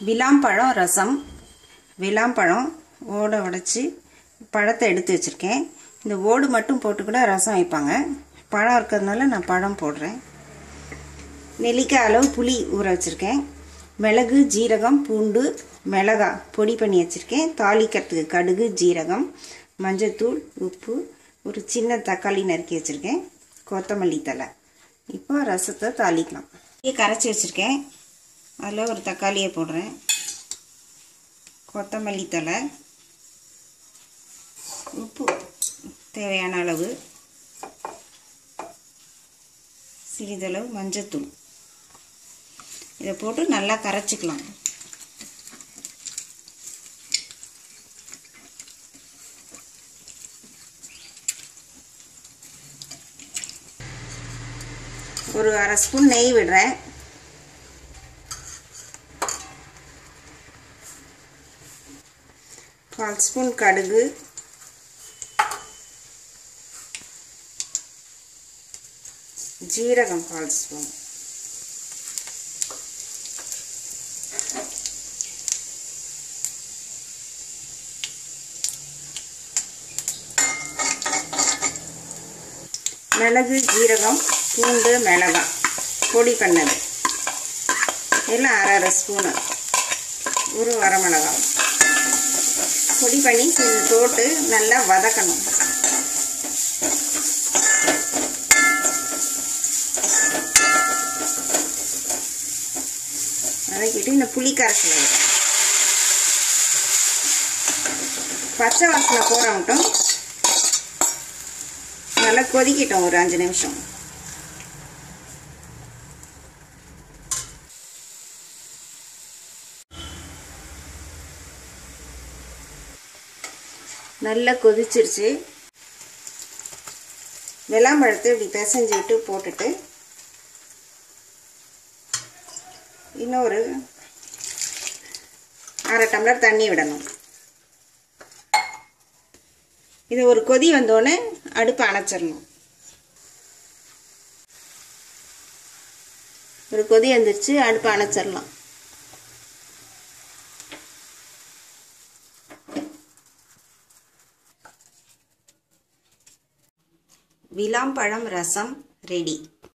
விளாம்பழம் ரசம் விளாம்பழம் ஓடை உடைச்சி பழத்தை எடுத்து வச்சுருக்கேன் இந்த ஓடு மட்டும் போட்டு கூட ரசம் வைப்பாங்க பழம் இருக்கிறதுனால நான் பழம் போடுறேன் நெல்லிக்காய் அளவு புளி ஊற வச்சுருக்கேன் மிளகு ஜீரகம் பூண்டு மிளகா பொடி பண்ணி வச்சுருக்கேன் தாளிக்கிறதுக்கு கடுகு ஜீரகம் மஞ்சத்தூள் உப்பு ஒரு சின்ன தக்காளி நறுக்கி வச்சுருக்கேன் கொத்தமல்லி தலை இப்போ ரசத்தை தாளிக்கலாம் கரைச்சி வச்சுருக்கேன் அதில் ஒரு தக்காளியை போடுறேன் கொத்தமல்லி தலை உப்பு தேவையான அளவு சிறிதளவு மஞ்சத்தூள் இதை போட்டு நல்லா கரைச்சிக்கலாம் ஒரு அரை ஸ்பூன் நெய் விடுறேன் கால் ஸ்பூன் கடுகு ஜீரகம் கால் ஸ்பூன் மிளகு ஜீரகம் பூண்டு மிளகாய் பொடி பண்ணது எல்லாம் அரை அரை ஸ்பூனு ஒரு வரமிளகாய் பொடி பண்ணி கொஞ்சம் போட்டு நல்லா வதக்கணும் வதக்கிட்டு இந்த புளி கரைசல் பச்சை வாசனை போகிற மட்டும் நல்லா கொதிக்கிட்டோம் ஒரு அஞ்சு நிமிஷம் நல்லா கொதிச்சிருச்சு வெள்ளாம்பழத்தை இப்படி பிசைஞ்சு விட்டு போட்டுட்டு இன்னொரு அரை டம்ளர் தண்ணி விடணும் இது ஒரு கொதி வந்தோடனே அடுப்பை அணைச்சிடணும் ஒரு கொதி வந்துருச்சு அடுப்பை அணைச்சிடலாம் விளாம்பழம் ரசம் ரெடி